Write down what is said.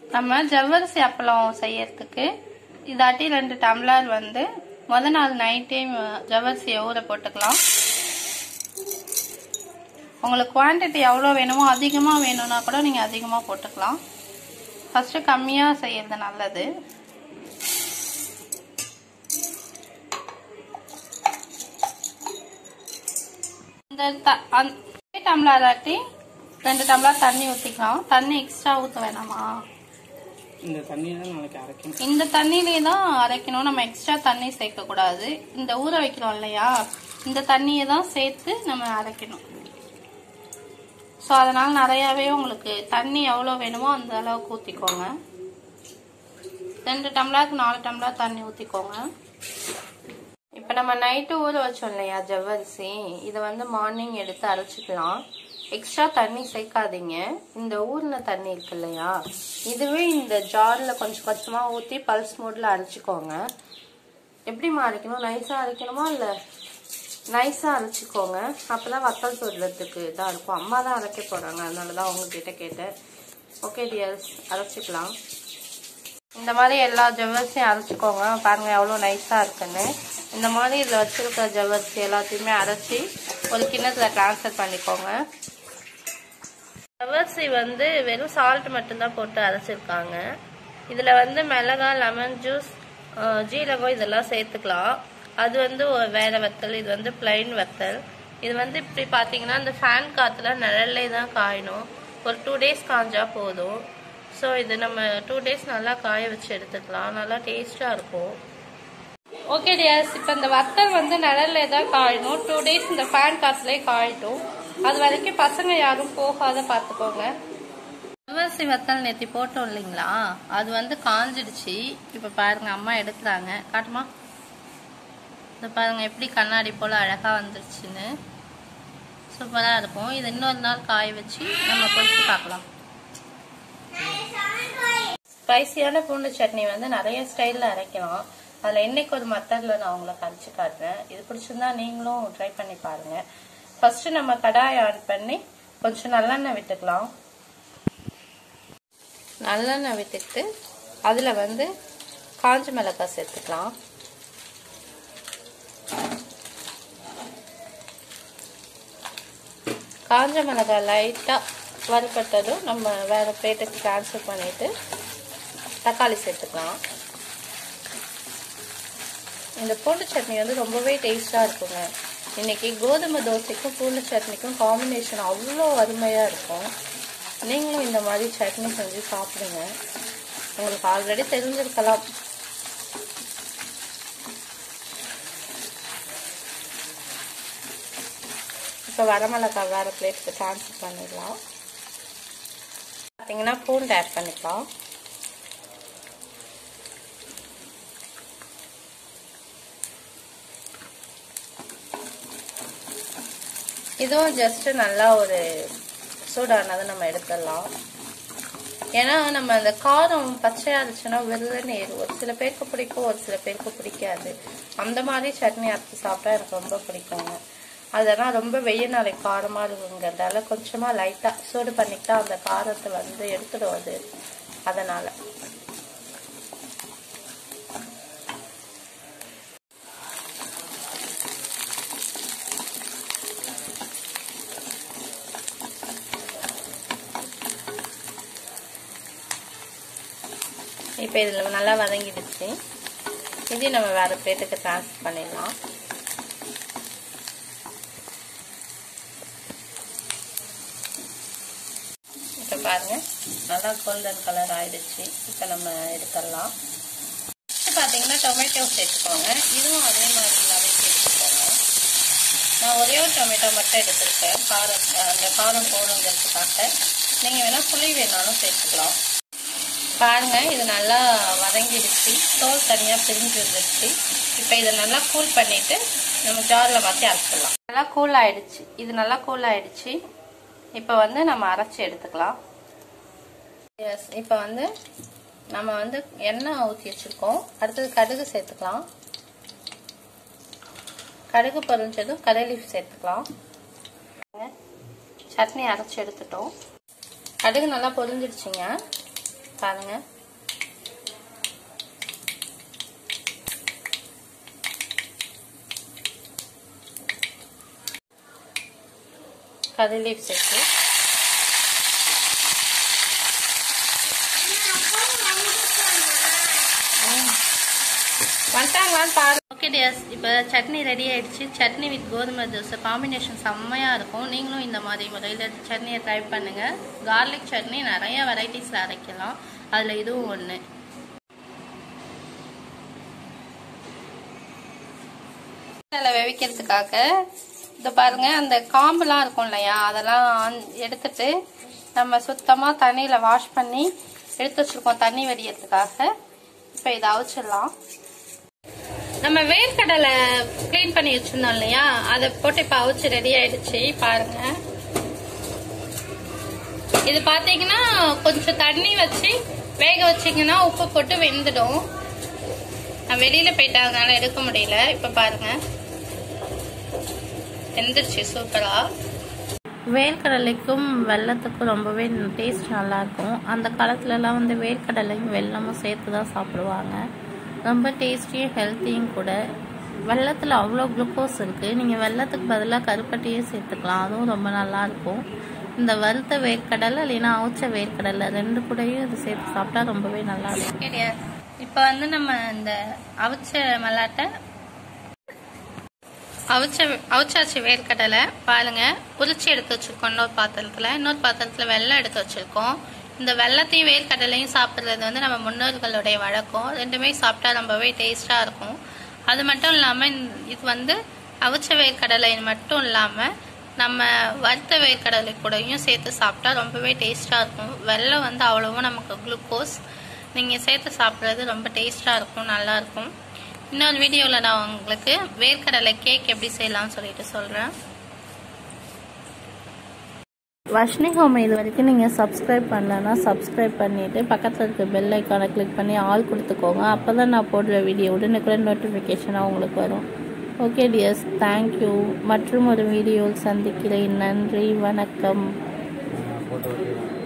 நம்ம ஜவ்வரிசி அப்பளம் செய்யறதுக்கு இதாட்டி ரெண்டு டம்ளர் வந்து முத நாள் நைட்டே ஜவ்வரிசியை ஊற போட்டுக்கலாம் உங்களுக்கு குவான்டிட்டி எவ்வளோ வேணுமோ அதிகமாக வேணும்னா கூட நீங்கள் அதிகமாக போட்டுக்கலாம் ஃபஸ்ட்டு கம்மியாக செய்யறது நல்லது இந்த த- அந்த- ஒரே டம்ளர் ஆட்டி ரெண்டு டம்ளர் தண்ணி ஊற்றிக்கலாம் தண்ணி எக்ஸ்ட்ரா ஊற்ற வேணாமா இந்த தண்ணி தான் நாளைக்கு அரைக்கணும் இந்த தண்ணியிலே தான் அரைக்கணும் நம்ம எக்ஸ்ட்ரா தண்ணி சேர்க்கக்கூடாது இந்த ஊற வைக்கிறோம் இல்லையா இந்த தண்ணியை தான் சேர்த்து நம்ம அரைக்கணும் ஸோ அதனால் நிறையாவே உங்களுக்கு தண்ணி எவ்வளோ வேணுமோ அந்த அளவுக்கு ஊற்றிக்கோங்க ரெண்டு டம்ளருக்கு நாலு டம்ளர் தண்ணி ஊற்றிக்கோங்க இப்போ நம்ம நைட்டு ஊற வச்சோம் இல்லையா ஜவ்வரிசி இதை வந்து மார்னிங் எடுத்து அரைச்சிக்கலாம் எக்ஸ்ட்ரா தண்ணி சேர்க்காதீங்க இந்த ஊறின தண்ணி இருக்கு இல்லையா இதுவே இந்த ஜாரில் கொஞ்சம் கொஞ்சமாக ஊற்றி பல்ஸ் மோடில் அரைச்சிக்கோங்க எப்படிம்மா அரைக்கணும் நைஸாக அரைக்கணுமா இல்லை நைஸாக அரைச்சிக்கோங்க அப்போ தான் வத்தல் சொல்றதுக்கு இதாக இருக்கும் அம்மா தான் அரைக்க போகிறாங்க அதனால தான் உங்ககிட்ட கேட்டேன் ஓகே டியர்ஸ் அரைச்சிக்கலாம் இந்த மாதிரி எல்லா ஜவ்வரிசியும் அரைச்சிக்கோங்க பாருங்க எவ்வளோ நைஸாக இருக்குன்னு இந்த மாதிரி இதில் வச்சிருக்க ஜவ்வரிசி எல்லாத்தையுமே அரைச்சி ஒரு கிண்ணத்தில் ட்ரான்ஸ்ஃபர் பண்ணிக்கோங்க ஜவ்வரிசி வந்து வெறும் சால்ட் மட்டும்தான் போட்டு அரைச்சிருக்காங்க இதில் வந்து மிளகாய் லெமன் ஜூஸ் ஜீரகம் இதெல்லாம் சேர்த்துக்கலாம் அது வந்து ஒரு வேற வத்தல் இது வந்து பிளைன் வத்தல் இது வந்து இப்படி பார்த்தீங்கன்னா இந்த ஃபேன் காற்றுல நிழல்லே தான் காயணும் ஒரு டூ டேஸ் காஞ்சா போதும் ஸோ இது நம்ம டூ டேஸ் நல்லா காய வச்சு எடுத்துக்கலாம் நல்லா டேஸ்டாக இருக்கும் ஓகே டியர்ஸ் இப்போ இந்த வத்தல் வந்து நிழல்ல தான் காயணும் டூ டேஸ் இந்த ஃபேன் காற்றுலேயே காயட்டும் அது வரைக்கும் பசங்க யாரும் போகாத பார்த்துக்கோங்க அரிசி வத்தல் நேத்தி போட்டோம் இல்லைங்களா அது வந்து காஞ்சிடுச்சு இப்போ பாருங்க அம்மா எடுக்கிறாங்க காட்டுமா இந்த பாருங்க எப்படி கண்ணாடி போல அழகா வந்துருச்சுன்னு சூப்பராக இருக்கும் இது இன்னொரு நாள் காய வச்சு நம்ம பொரிச்சு பார்க்கலாம் ஸ்பைசியான பூண்டு சட்னி வந்து நிறைய ஸ்டைலில் அரைக்கலாம் அதில் இன்னைக்கு ஒரு மெத்தடில் நான் உங்களுக்கு அரைச்சு காட்டுறேன் இது பிடிச்சிருந்தா நீங்களும் ட்ரை பண்ணி பாருங்க ஃபர்ஸ்ட் நம்ம கடாயை ஆன் பண்ணி கொஞ்சம் நல்லெண்ணெய் விட்டுக்கலாம் நல்லெண்ணெய் விட்டுட்டு அதில் வந்து காஞ்ச மிளகாய் சேர்த்துக்கலாம் காஞ்ச மிளகாய் லைட்டாக வறுபட்டதும் நம்ம வேறு பிளேட்டுக்கு ட்ரான்ஸ்ஃபர் பண்ணிவிட்டு தக்காளி சேர்த்துக்கலாம் இந்த பூண்டு சட்னி வந்து ரொம்பவே டேஸ்டாக இருக்குங்க இன்னைக்கு கோதுமை தோசைக்கும் பூண்டு சட்னிக்கும் காம்பினேஷன் அவ்வளோ அருமையாக இருக்கும் நீங்களும் இந்த மாதிரி சட்னி செஞ்சு சாப்பிடுங்க உங்களுக்கு ஆல்ரெடி தெரிஞ்சிருக்கலாம் இப்போ வரமிளகாய் வேறு பிளேட்டுக்கு ட்ரான்ஸ்ஃபர் பண்ணிடலாம் பார்த்தீங்கன்னா பூண்டு ஆட் பண்ணிக்கலாம் இதுவும் ஜஸ்ட் நல்லா ஒரு சூடானதை நம்ம எடுத்துடலாம் ஏன்னா நம்ம அந்த காரம் பச்சையா இருந்துச்சுன்னா வெறுன்னு ஏறும் ஒரு சில பேருக்கு பிடிக்கும் ஒரு சில பேருக்கு பிடிக்காது அந்த மாதிரி சட்னி அரைச்சி சாப்பிட்டா எனக்கு ரொம்ப பிடிக்குங்க அதெல்லாம் ரொம்ப வெயில் நாளைக்கு காரமா இருக்குங்கிறதால கொஞ்சமா லைட்டா சூடு பண்ணிக்கிட்டா அந்த காரத்தை வந்து எடுத்துடும் அது அதனால இப்போ இதில் நல்லா வதங்கிடுச்சு இதையும் நம்ம வேறு பிளேட்டுக்கு ட்ரான்ஸ்ஃபர் பண்ணிடலாம் இப்போ பாருங்க நல்லா கோல்டன் கலர் ஆயிடுச்சு இப்போ நம்ம எடுத்துடலாம் இப்போ பார்த்தீங்கன்னா டொமேட்டோ சேர்த்துக்கோங்க இதுவும் அதே மாதிரி நல்லாவே சேர்த்துக்கோங்க நான் ஒரே ஒரு டொமேட்டோ மட்டும் எடுத்திருக்கேன் காரம் அந்த காரம் போடுங்கிறதுக்காக நீங்கள் வேணால் புளி வேணாலும் சேர்த்துக்கலாம் பாருங்க இது நல்லா வதங்கிடுச்சு தோல் தனியாக பிரிஞ்சு வந்துடுச்சு இப்போ இதை நல்லா கூல் பண்ணிட்டு நம்ம ஜாரில் மாற்றி அரைச்சிடலாம் நல்லா கூல் ஆயிடுச்சு இது நல்லா கூல் ஆயிடுச்சு இப்போ வந்து நம்ம அரைச்சி எடுத்துக்கலாம் எஸ் இப்போ வந்து நம்ம வந்து எண்ணெய் ஊற்றி வச்சுருக்கோம் அடுத்தது கடுகு சேர்த்துக்கலாம் கடுகு பொரிஞ்சதும் கடை லீஃப் சேர்த்துக்கலாம் சட்னி அரைச்சி எடுத்துட்டோம் கடுகு நல்லா பொரிஞ்சிடுச்சுங்க பாருங்க கறி லீஃப் சேர்த்து வந்துட்டாங்களான்னு பாரு ஓகே டியர்ஸ் இப்போ சட்னி ரெடி ஆயிடுச்சு சட்னி வித் கோதுமை தோசை காம்பினேஷன் செம்மையாக இருக்கும் நீங்களும் இந்த மாதிரி முறையில் சட்னியை ட்ரை பண்ணுங்கள் கார்லிக் சட்னி நிறைய வெரைட்டிஸில் அரைக்கலாம் அதில் இதுவும் ஒன்று அதில் வெவிக்கிறதுக்காக இது பாருங்க அந்த காம்புலாம் இருக்கும் இல்லையா அதெல்லாம் ஆன்- எடுத்துட்டு நம்ம சுத்தமாக தண்ணியில் வாஷ் பண்ணி எடுத்து வச்சிருக்கோம் தண்ணி வடியறதுக்காக இப்போ இதை அவிச்சிடலாம் நம்ம வேர்க்கடலை க்ளீன் பண்ணி வச்சிருந்தோம் இல்லையா அதை போட்டு இப்போ அவிச்சு ரெடி ஆயிடுச்சு பாருங்க இது பாத்தீங்கன்னா கொஞ்சம் தண்ணி வச்சு வேக வச்சீங்கன்னா உப்பு போட்டு வெந்துடும் நான் வெளியில போயிட்டேன் அதனால எடுக்க முடியல இப்ப பாருங்க வெந்துருச்சு சூப்பரா வேர்க்கடலைக்கும் வெள்ளத்துக்கும் ரொம்பவே டேஸ்ட் நல்லா இருக்கும் அந்த காலத்துலலாம் வந்து வேர்க்கடலையும் வெல்லமும் சேர்த்து தான் சாப்பிடுவாங்க ரொம்ப டேஸ்டியும் ஹெல்த்தியும் கூட வெள்ளத்தில் அவ்வளோ குளுக்கோஸ் இருக்குது நீங்கள் வெள்ளத்துக்கு பதிலாக கருப்பட்டியே சேர்த்துக்கலாம் அதுவும் ரொம்ப நல்லா இருக்கும் இந்த வறுத்த வேர்க்கடலை இல்லைன்னா அவிச்ச வேர்க்கடலை ரெண்டு கூடயும் இது சேர்த்து சாப்பிட்டா ரொம்பவே நல்லா இருக்கும் இப்போ வந்து நம்ம இந்த அவிச்ச மல்லாட்டை அவிச்ச அவிச்சாச்சு வேர்க்கடலை பாருங்க உரிச்சு எடுத்து வச்சிருக்கோம் இன்னொரு பாத்திரத்துல இன்னொரு பாத்திரத்துல வெள்ளம் எடுத்து வச்சிருக்கோம் இந்த வெள்ளத்தையும் வேர்க்கடலையும் சாப்பிட்றது வந்து நம்ம முன்னோர்களுடைய வழக்கம் ரெண்டுமே சாப்பிட்டா ரொம்பவே டேஸ்டா இருக்கும் அது மட்டும் இல்லாம இந்த- இது வந்து அவிச்ச வேர்க்கடலை மட்டும் இல்லாம நம்ம வறுத்த வேர்க்கடலை கூடயும் சேர்த்து சாப்பிட்டா ரொம்பவே டேஸ்டா இருக்கும் வெள்ளம் வந்து அவ்வளவும் நமக்கு குளுக்கோஸ் நீங்க சேர்த்து சாப்பிட்றது ரொம்ப டேஸ்டா இருக்கும் நல்லா இருக்கும் இன்னொரு வீடியோவில் நான் உங்களுக்கு வேர்க்கடலை கேக் எப்படி செய்யலாம்னு சொல்லிட்டு சொல்கிறேன் வர்ஷினி ஹோம் இது வரைக்கும் நீங்கள் சப்ஸ்கிரைப் பண்ணலன்னா சப்ஸ்கிரைப் பண்ணிவிட்டு பக்கத்தில் இருக்க பெல் ஐக்கானை கிளிக் பண்ணி ஆல் கொடுத்துக்கோங்க அப்போ தான் நான் போடுற வீடியோ உடனுக்குடன் நோட்டிஃபிகேஷனாக உங்களுக்கு வரும் ஓகே டியர்ஸ் தேங்க்யூ மற்றும் ஒரு வீடியோவில் சந்திக்கிறேன் நன்றி வணக்கம் போட்டோ